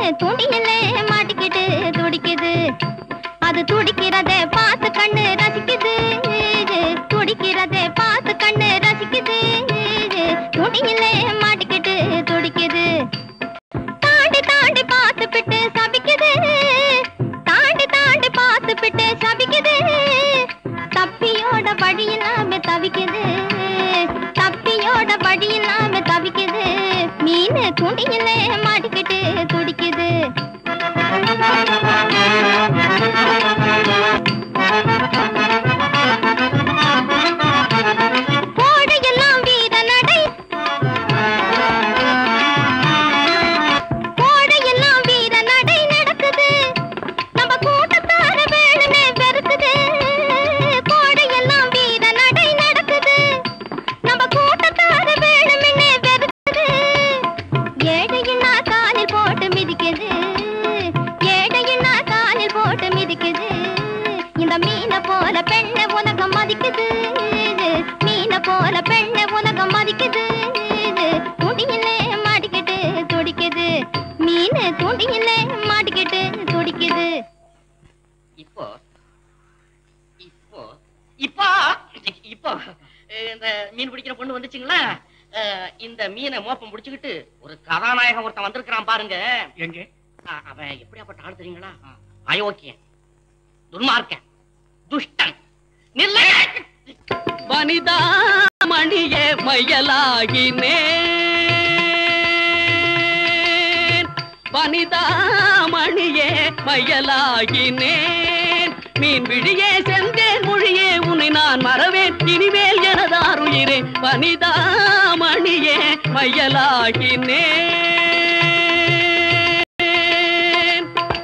துணியில மாட்டிக்கிட்டு துடிக்குது அது துடிக்கிறதை பார்த்து கண்ணு ரசிக்குது துடிக்கிறதை பார்த்து கண்ணு ரசிக்குது துணியில மாட்டிக்கிட்டு துடிக்குது தாண்டி தாண்டி பார்த்து பிட்டு சபிக்குது தாண்டி தாண்டி பார்த்து பிட்டு சபிக்குது தப்பியோட வழி இல்லாம தவிக்குது தப்பியோட வழி இல்லாம தவிக்குது மீன் துணியில மாட்டிக்கிட்டு துடிக்குது கோடையெல்லாம் வீர நடை கோடையெல்லாம் வீர நடை நடக்குது நம்ம கூட்டத்தார வேணுமே வெறுக்குது கோடையெல்லாம் வீர நடை நடக்குது நம்ம கூட்டத்தார வேணுமே வெறுக்குது ஏழையின்னா காலில் போட்டு மிதிக்குது ஏழையின்னா காலில் போட்டு மிதிக்குது இந்த மீனை போல பெண்ணை உலகம் மதிக்குது மீனை போல பெண்ணை உலகம் மதிக்குது துடியிலே மாட்டிக்கிட்டு துடிக்குது மீன் துடியிலே மாட்டிக்கிட்டு துடிக்குது இப்போ இப்போ இப்போ இப்போ அஹ், இந்த மீன் பிடிக்கிற பொண்ணு வந்துச்சுங்களா அஹ், இந்த மீனை மோப்பம் முடிச்சுக்கிட்டு ஒரு கதாநாயகன் ஒருத்தன் வந்திருக்கிறான் பாருங்க எங்கே அஹ், அவன் எப்படியாப்பட்ட ஆள் தெரியுங்களா அயோக்கியன் துன்மார்க்கன் துஷ்டன் நில்ல வனிதா மணியே மயலாகினேன் வனிதா மணியே மயலாகினேன் மீன் விழியே செந்தேன் மொழியே உன்னை நான் மறவேன் இனிமேல் எனதாருயிரே வனிதா மணியே மயலாகினேன்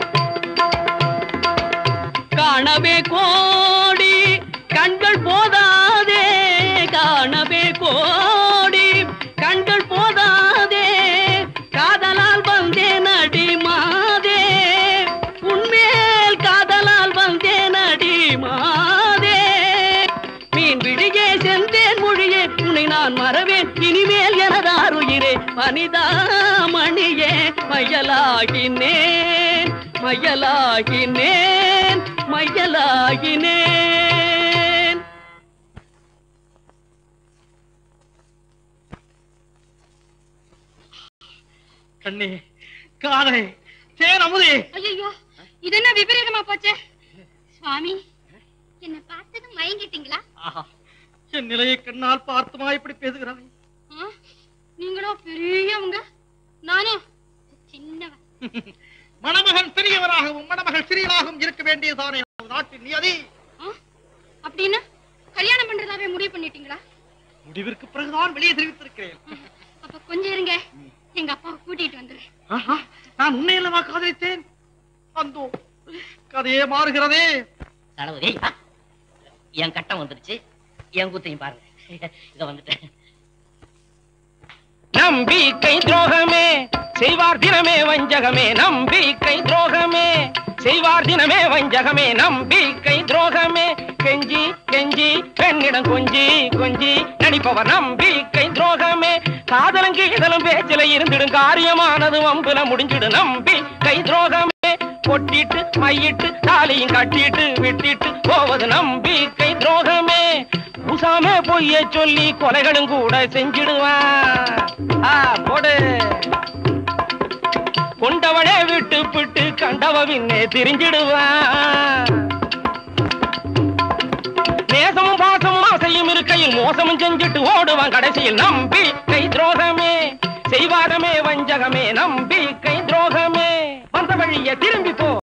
காணவே கோடி கண்கள் போதாதே காணவே கோடி கண்கள் போதாதே காதலால் வந்தேன் அடி மாதே உன்மேல் காதலால் வந்தேன் அடி மாதே மீன் விழியே செந்தேன் மொழியே உன்னை நான் மறவேன் இனிமேல் எனதாருயிரே மனிதா மணியே மயலாகினேன் மயலாகினேன் மயலாகினேன் கண்ணே காதலே தேன் அமுதே ஐயோ இது என்ன விபரீதமா போச்சே சுவாமி என்ன பார்த்ததும் மயங்கிட்டீங்களா ஆஹா என் நிலையை கண்ணால் பார்த்துமா இப்படி பேசுகிறாய் ஆ? நீங்களோ பெரியவங்க நானும் சின்னவ மணமகன் பெரியவராகவும் மணமகள் சிறியவராகவும் இருக்க வேண்டியதுதானே நமது நாட்டின் நியதி ஆ? அப்படின்னா கல்யாணம் பண்றதாவே முடிவு பண்ணிட்டீங்களா முடிவிற்கு பிறகுதான் வெளியே தெரிவித்திருக்கிறேன் அப்ப கொஞ்சம் இருங்க எங்க அப்பாவை கூட்டிட்டு வந்துடுறேன் ஆஹா, நான் உன்னை அல்லவா காதலித்தேன் அந்தோ கதையே மாறுகிறதே தளபதி வா. என் கட்டம் வந்துருச்சு என் கூத்தையும் பாருங்க இத வந்துட்டேன் நம்பிக்கை துரோகமே செய்வார் தினமே வஞ்சகமே நம்பிக்கை துரோகமே செய்வார் தினமே வஞ்சகமே நம்பிக்கை துரோகமே கெஞ்சி கெஞ்சி பெண்ணிடம் கொஞ்சி கொஞ்சி நடிப்பவர் நம்பிக்கை துரோகமே காதலும் கீதலும் பேச்சில இருந்திடும் காரியமானது வம்புல முடிஞ்சிடும் நம்பிக்கை துரோகமே கொட்டிட்டு மையிட்டு தாலியும் கட்டிட்டு விட்டிட்டு போவது நம்பிக்கை துரோகமே உசாமே பொய்ய சொல்லி கொலைகளும் கூட செஞ்சிடுவான் ஆ, போடு கொண்டவனே விட்டு பிட்டு கண்டவ பின்னே திரிஞ்சிடுவான் நேசமும் பாசமும் ஆசையும் இருக்கையில் மோசமும் செஞ்சுட்டு ஓடுவான் கடைசியில் நம்பி கை துரோகமே செய்வாரமே வஞ்சகமே நம்பி கை துரோகமே வந்த வழிய திரும்பி போ